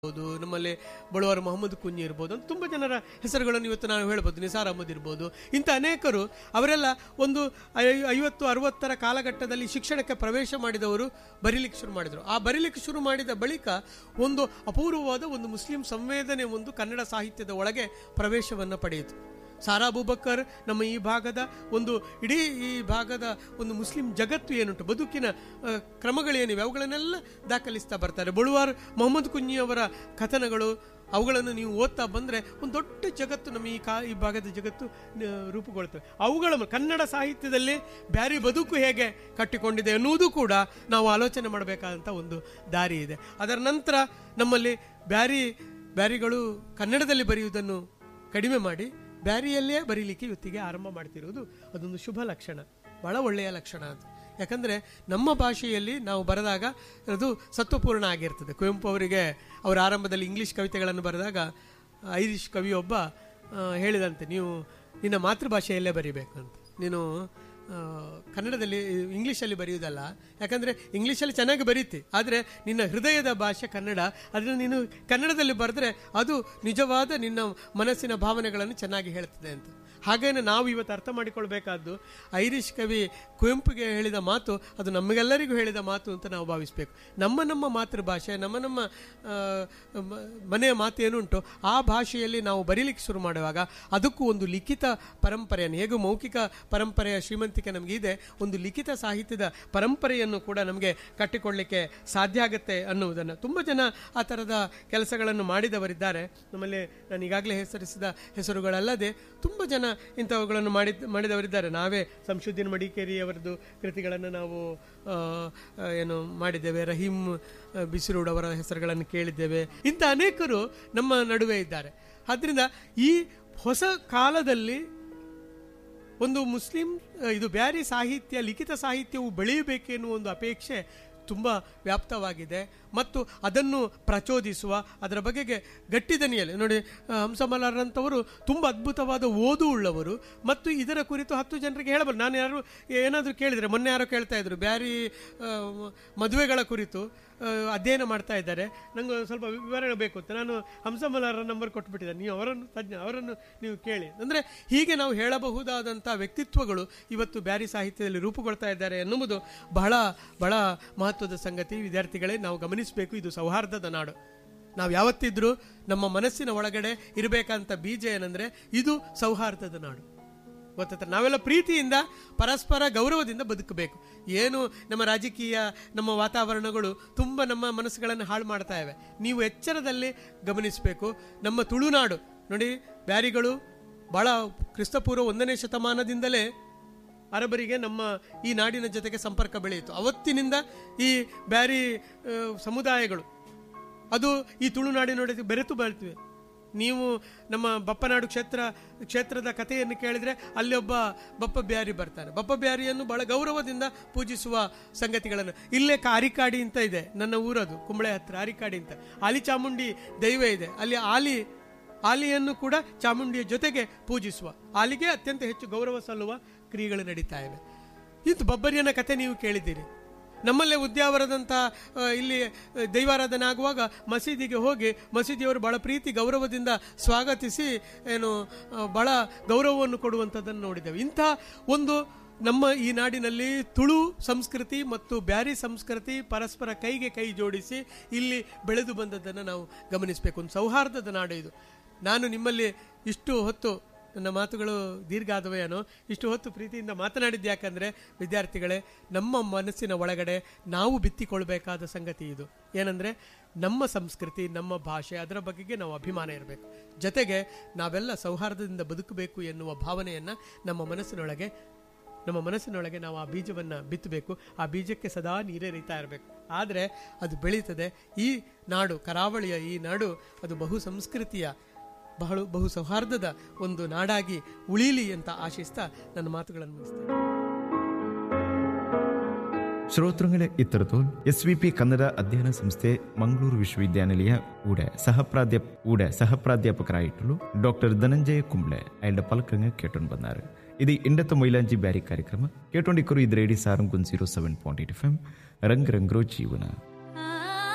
ಇರ್ಬೋದು ನಮ್ಮಲ್ಲಿ ಬಳುವಾರ ಮೊಹಮ್ಮದ್ ಕುಂಜಿ ಇರ್ಬೋದು ಅಂತ ತುಂಬ ಜನರ ಹೆಸರುಗಳನ್ನು ಇವತ್ತು ನಾವು ಹೇಳ್ಬೋದು ನಿಸಾರ್ ಅಹಮದ್ ಇರ್ಬೋದು ಇಂಥ ಅನೇಕರು ಅವರೆಲ್ಲ ಒಂದು ಐ- ಐವತ್ತು ಅರವತ್ತರ ಕಾಲಘಟ್ಟದಲ್ಲಿ ಶಿಕ್ಷಣಕ್ಕೆ ಪ್ರವೇಶ ಮಾಡಿದವರು ಬರೀಲಿಕ್ಕೆ ಶುರು ಮಾಡಿದರು ಆ ಬರೀಲಿಕ್ಕೆ ಶುರು ಮಾಡಿದ ಬಳಿಕ ಒಂದು ಅಪೂರ್ವವಾದ ಒಂದು ಮುಸ್ಲಿಂ ಸಂವೇದನೆ ಒಂದು ಕನ್ನಡ ಸಾಹಿತ್ಯದ ಒಳಗೆ ಪ್ರವೇಶವನ್ನು ಪಡೆಯಿತು ಸಾರಾ ಅಬೂಬಕ್ಕರ್ ನಮ್ಮ ಈ ಭಾಗದ ಒಂದು ಇಡೀ ಈ ಭಾಗದ ಒಂದು ಮುಸ್ಲಿಂ ಜಗತ್ತು ಏನುಂಟು ಬದುಕಿನ ಆ, ಕ್ರಮಗಳೇನಿವೆ ಅವುಗಳನ್ನೆಲ್ಲ ದಾಖಲಿಸ್ತಾ ಬರ್ತಾರೆ ಬಳುವಾರ್ ಮೊಹಮ್ಮದ್ ಕುಂಜಿ ಅವರ ಕಥನಗಳು ಅವುಗಳನ್ನು ನೀವು ಓದ್ತಾ ಬಂದರೆ ಒಂದು ದೊಡ್ಡ ಜಗತ್ತು ನಮ್ಮ ಈ ಕಾ ಈ ಭಾಗದ ಜಗತ್ತು ಆ, ರೂಪುಗೊಳ್ತವೆ ಅವುಗಳ ಮ- ಕನ್ನಡ ಸಾಹಿತ್ಯದಲ್ಲಿ ಬ್ಯಾರಿ ಬದುಕು ಹೇಗೆ ಕಟ್ಟಿಕೊಂಡಿದೆ ಅನ್ನುವುದು ಕೂಡ ನಾವು ಆಲೋಚನೆ ಮಾಡಬೇಕಾದಂಥ ಒಂದು ದಾರಿ ಇದೆ ಅದರ ನಂತರ ನಮ್ಮಲ್ಲಿ ಬ್ಯಾರಿ ಬ್ಯಾರಿಗಳು ಕನ್ನಡದಲ್ಲಿ ಬರೆಯುವುದನ್ನು ಕಡಿಮೆ ಮಾಡಿ ಬ್ಯಾರಿಯಲ್ಲೇ ಬರೀಲಿಕ್ಕೆ ಇವತ್ತಿಗೆ ಆರಂಭ ಮಾಡ್ತಿರುವುದು ಅದೊಂದು ಶುಭ ಲಕ್ಷಣ ಬಹಳ ಒಳ್ಳೆಯ ಲಕ್ಷಣ ಅದು ಯಾಕಂದರೆ ನಮ್ಮ ಭಾಷೆಯಲ್ಲಿ ನಾವು ಬರೆದಾಗ ಅದು ಸತ್ವಪೂರ್ಣ ಆಗಿರ್ತದೆ ಕುವೆಂಪು ಅವರಿಗೆ ಅವರ ಆರಂಭದಲ್ಲಿ ಇಂಗ್ಲಿಷ್ ಕವಿತೆಗಳನ್ನು ಬರೆದಾಗ ಐರಿಷ್ ಕವಿಯೊಬ್ಬ ಆ, ಹೇಳಿದಂತೆ ನೀವು ನಿನ್ನ ಮಾತೃಭಾಷೆಯಲ್ಲೇ ಬರೀಬೇಕು ಅಂತ ನೀನು ಆ, ಕನ್ನಡದಲ್ಲಿ ಇಂಗ್ಲೀಷಲ್ಲಿ ಬರೆಯುವುದಲ್ಲ ಯಾಕಂದರೆ ಇಂಗ್ಲೀಷಲ್ಲಿ ಚೆನ್ನಾಗಿ ಬರೀತಿ ಆದರೆ ನಿನ್ನ ಹೃದಯದ ಭಾಷೆ ಕನ್ನಡ ಅದನ್ನು ನೀನು ಕನ್ನಡದಲ್ಲಿ ಬರೆದ್ರೆ ಅದು ನಿಜವಾದ ನಿನ್ನ ಮನಸ್ಸಿನ ಭಾವನೆಗಳನ್ನು ಚೆನ್ನಾಗಿ ಹೇಳ್ತದೆ ಅಂತ ಹಾಗೇನೆ ನಾವು ಇವತ್ತು ಅರ್ಥ ಮಾಡಿಕೊಳ್ಬೇಕಾದ್ದು ಐರಿಷ್ ಕವಿ ಕುವೆಂಪುಗೆ ಹೇಳಿದ ಮಾತು ಅದು ನಮಗೆಲ್ಲರಿಗೂ ಹೇಳಿದ ಮಾತು ಅಂತ ನಾವು ಭಾವಿಸಬೇಕು ನಮ್ಮ ನಮ್ಮ ಮಾತೃಭಾಷೆ ನಮ್ಮ ನಮ್ಮ ಆ, ಮ- ಮನೆಯ ಮಾತು ಏನುಂಟು ಆ ಭಾಷೆಯಲ್ಲಿ ನಾವು ಬರೀಲಿಕ್ಕೆ ಶುರು ಮಾಡುವಾಗ ಅದಕ್ಕೂ ಒಂದು ಲಿಖಿತ ಪರಂಪರೆಯನ್ನು ಹೇಗೂ ಮೌಖಿಕ ಪರಂಪರೆಯ ಶ್ರೀಮಂತಿಕೆ ನಮಗೆ ಇದೆ ಒಂದು ಲಿಖಿತ ಸಾಹಿತ್ಯದ ಪರಂಪರೆಯನ್ನು ಕೂಡ ನಮಗೆ ಕಟ್ಟಿಕೊಳ್ಳಿಕ್ಕೆ ಸಾಧ್ಯ ಆಗುತ್ತೆ ಅನ್ನುವುದನ್ನು ತುಂಬ ಜನ ಆ ಥರದ ಕೆಲಸಗಳನ್ನು ಮಾಡಿದವರಿದ್ದಾರೆ ನಮ್ಮಲ್ಲಿ ನಾನು ಈಗಾಗಲೇ ಹೆಸರಿಸಿದ ಹೆಸರುಗಳಲ್ಲದೆ ತುಂಬ ಜನ ಇಂಥವುಗಳನ್ನು ಮಾಡಿದ ಮಾಡಿದವರಿದ್ದಾರೆ ನಾವೇ ಸಂಶುದ್ದೀನ್ ಮಡಿಕೇರಿ ಅವರದ್ದು ಕೃತಿಗಳನ್ನು ನಾವು ಆ, ಆ, ಏನು ಮಾಡಿದ್ದೇವೆ ರಹೀಂ ಆ, ಬಿಸಿರೋಡ್ ಅವರ ಹೆಸರುಗಳನ್ನು ಕೇಳಿದ್ದೇವೆ ಇಂಥ ಅನೇಕರು ನಮ್ಮ ನಡುವೆ ಇದ್ದಾರೆ ಆದ್ದರಿಂದ ಈ ಹೊಸ ಕಾಲದಲ್ಲಿ ಒಂದು ಮುಸ್ಲಿಂ ಆ, ಇದು ಬ್ಯಾರಿ ಸಾಹಿತ್ಯ ಲಿಖಿತ ಸಾಹಿತ್ಯವು ಬೆಳೆಯಬೇಕೆನ್ನುವ ಒಂದು ಅಪೇಕ್ಷೆ ತುಂಬ ವ್ಯಾಪ್ತವಾಗಿದೆ ಮತ್ತು ಅದನ್ನು ಪ್ರಚೋದಿಸುವ ಅದರ ಬಗೆಗೆ ಗಟ್ಟಿ ದನಿಯಲ್ಲಿ ನೋಡಿ ಆ, ಹಂಸಮಲಾರಂಥವರು ತುಂಬ ಅದ್ಭುತವಾದ ಓದು ಉಳ್ಳವರು ಮತ್ತು ಇದರ ಕುರಿತು ಹತ್ತು ಜನರಿಗೆ ಹೇಳಬಲ್ಲ ನಾನು ಯಾರು ಏನಾದರೂ ಕೇಳಿದರೆ ಮೊನ್ನೆ ಯಾರೋ ಕೇಳ್ತಾ ಇದ್ರು ಬ್ಯಾರಿ ಆ, ಮದುವೆಗಳ ಕುರಿತು ಆ, ಅಧ್ಯಯನ ಮಾಡ್ತಾ ಇದ್ದಾರೆ ನಂಗೆ ಒಂದು ಸ್ವಲ್ಪ ವಿವರಣೆ ಬೇಕು ಅಂತ ನಾನು ಹಂಸಮಲಾರ ನಂಬರ್ ಕೊಟ್ಬಿಟ್ಟಿದ್ದೆ ನೀವು ಅವರನ್ನು ತಜ್ಞ ಅವರನ್ನು ನೀವು ಕೇಳಿ ಅಂದರೆ ಹೀಗೆ ನಾವು ಹೇಳಬಹುದಾದಂಥ ವ್ಯಕ್ತಿತ್ವಗಳು ಇವತ್ತು ಬ್ಯಾರಿ ಸಾಹಿತ್ಯದಲ್ಲಿ ರೂಪುಗೊಳ್ತಾ ಇದ್ದಾರೆ ಎನ್ನುವುದು ಬಹಳ ಬಹಳ ಮಹತ್ವದ ಸಂಗತಿ ವಿದ್ಯಾರ್ಥಿಗಳೇ ನಾವು ಗಮನಿಸಬೇಕು ಇದು ಸೌಹಾರ್ದದ ನಾಡು ನಾವು ಯಾವತ್ತಿದ್ರೂ ನಮ್ಮ ಮನಸ್ಸಿನ ಒಳಗಡೆ ಇರಬೇಕಂತ ಬೀಜ ಏನಂದ್ರೆ ಇದು ಸೌಹಾರ್ದದ ನಾಡು ಗೊತ್ತಾಯ್ತಾ ನಾವೆಲ್ಲ ಪ್ರೀತಿಯಿಂದ ಪರಸ್ಪರ ಗೌರವದಿಂದ ಬದುಕಬೇಕು ಏನು ನಮ್ಮ ರಾಜಕೀಯ ನಮ್ಮ ವಾತಾವರಣಗಳು ತುಂಬ ನಮ್ಮ ಮನಸ್ಸುಗಳನ್ನು ಹಾಳು ಮಾಡ್ತಾ ಇವೆ ನೀವು ಎಚ್ಚರದಲ್ಲಿ ಗಮನಿಸಬೇಕು ನಮ್ಮ ತುಳುನಾಡು ನೋಡಿ ಬ್ಯಾರಿಗಳು ಬಹಳ ಕ್ರಿಸ್ತಪೂರ್ವ ಒಂದನೇ ಶತಮಾನದಿಂದಲೇ ಅರಬರಿಗೆ ನಮ್ಮ ಈ ನಾಡಿನ ಜೊತೆಗೆ ಸಂಪರ್ಕ ಬೆಳೆಯಿತು ಅವತ್ತಿನಿಂದ ಈ ಬ್ಯಾರಿ ಆ, ಸಮುದಾಯಗಳು ಅದು ಈ ತುಳುನಾಡಿನೊಳಗೆ ಬೆರೆತು ಬಾಳ್ತಿವೆ ನೀವು ನಮ್ಮ ಬಪ್ಪನಾಡು ಕ್ಷೇತ್ರ ಕ್ಷೇತ್ರದ ಕಥೆಯನ್ನು ಕೇಳಿದರೆ ಅಲ್ಲಿ ಒಬ್ಬ ಬಪ್ಪ ಬ್ಯಾರಿ ಬರ್ತಾನೆ ಬಪ್ಪ ಬ್ಯಾರಿಯನ್ನು ಬಹಳ ಗೌರವದಿಂದ ಪೂಜಿಸುವ ಸಂಗತಿಗಳನ್ನು ಇಲ್ಲೇ ಕ- ಅರಿಕಾಡಿ ಅಂತ ಇದೆ ನನ್ನ ಊರದು ಕುಂಬಳೆ ಹತ್ರ ಅರಿಕಾಡಿ ಅಂತ ಆಲಿ ಚಾಮುಂಡಿ ದೈವ ಇದೆ ಅಲ್ಲಿ ಆಲಿ ಆಲಿಯನ್ನು ಕೂಡ ಚಾಮುಂಡಿಯ ಜೊತೆಗೆ ಪೂಜಿಸುವ ಆಲಿಗೆ ಅತ್ಯಂತ ಹೆಚ್ಚು ಗೌರವ ಸಲ್ಲುವ ಕ್ರಿಯೆಗಳು ನಡೀತಾ ಇವೆ ಇದು ಬಬ್ಬರಿಯನ ಕಥೆ ನೀವು ಕೇಳಿದ್ದೀರಿ ನಮ್ಮಲ್ಲೇ ಉದ್ಯಾವರದಂಥ ಆ, ಇಲ್ಲಿ ಆ, ದೈವಾರಾಧನೆ ಆಗುವಾಗ ಮಸೀದಿಗೆ ಹೋಗಿ ಮಸೀದಿಯವರು ಬಹಳ ಪ್ರೀತಿ ಗೌರವದಿಂದ ಸ್ವಾಗತಿಸಿ ಏನು ಆ, ಬಹಳ ಗೌರವವನ್ನು ಕೊಡುವಂಥದ್ದನ್ನು ನೋಡಿದ್ದೇವೆ ಇಂಥ ಒಂದು ನಮ್ಮ ಈ ನಾಡಿನಲ್ಲಿ ತುಳು ಸಂಸ್ಕೃತಿ ಮತ್ತು ಬ್ಯಾರಿ ಸಂಸ್ಕೃತಿ ಪರಸ್ಪರ ಕೈಗೆ ಕೈ ಜೋಡಿಸಿ ಇಲ್ಲಿ ಬೆಳೆದು ಬಂದದ್ದನ್ನು ನಾವು ಗಮನಿಸಬೇಕು ಒಂದು ಸೌಹಾರ್ದದ ನಾಡು ಇದು ನಾನು ನಿಮ್ಮಲ್ಲಿ ಇಷ್ಟು ಹೊತ್ತು ನನ್ನ ಮಾತುಗಳು ದೀರ್ಘ ಆದವೇನೋ ಇಷ್ಟು ಹೊತ್ತು ಪ್ರೀತಿಯಿಂದ ಮಾತನಾಡಿದ್ದು ಯಾಕಂದರೆ ವಿದ್ಯಾರ್ಥಿಗಳೇ ನಮ್ಮ ಮನಸ್ಸಿನ ಒಳಗಡೆ ನಾವು ಬಿತ್ತಿಕೊಳ್ಬೇಕಾದ ಸಂಗತಿ ಇದು ಏನಂದರೆ ನಮ್ಮ ಸಂಸ್ಕೃತಿ ನಮ್ಮ ಭಾಷೆ ಅದರ ಬಗೆಗೆ ನಾವು ಅಭಿಮಾನ ಇರಬೇಕು ಜೊತೆಗೆ ನಾವೆಲ್ಲ ಸೌಹಾರ್ದದಿಂದ ಬದುಕಬೇಕು ಎನ್ನುವ ಭಾವನೆಯನ್ನು ನಮ್ಮ ಮನಸ್ಸಿನೊಳಗೆ ನಮ್ಮ ಮನಸ್ಸಿನೊಳಗೆ ನಾವು ಆ ಬೀಜವನ್ನು ಬಿತ್ತಬೇಕು ಆ ಬೀಜಕ್ಕೆ ಸದಾ ನೀರೇರಿತಾ ಇರಬೇಕು ಆದರೆ ಅದು ಬೆಳೀತದೆ ಈ ನಾಡು ಕರಾವಳಿಯ ಈ ನಾಡು ಅದು ಬಹು സംസ്കൃತಿಯ ಬಹಳ ಬಹು ಸೌಹಾರ್ದದ ಒಂದು ನಾಡಾಗಿ ಉಳೀಲಿ ಅಂತ ಆಶಿಸ್ತಾ ನನ್ನ ಮಾತುಗಳನ್ನು ಮುಗಿಸ್ತೇನೆ ശ്രോതൃങ്ങളെ ഇത്തരത്തോൽ എസ് വി പി കന്നഡ അധ്യയന സംസ്ഥೆ ಮಂಗಳೂರು ವಿಶ್ವವಿದ್ಯಾನಿಲಯ ഊടെ സഹപ്രാധ്യാപ ഊടെ സഹപ്രാധ്യാപകരായിട്ടുള്ള ഡോക്ടർ ಧನಂಜಯ ಕುಂಬ್ಳೆ ಅಯಲ್ಡ ಪಲಕಂಗ ಕೇಟೊಂಡು ಬಂದಾರು ಇದು ಇಂಡತ್ತ ಮೈಲಾಂಜಿ ಬ್ಯಾರಿ ಕಾರ್ಯಕ್ರಮ ಕೇಟೊಂಡಿಕ್ಕರು ಇದು ರೇಡಿ ಸಾರಂಗುನ್ zero seven point eight F M ರಂಗ್ ರಂಗ್ರೋ ಜೀವನ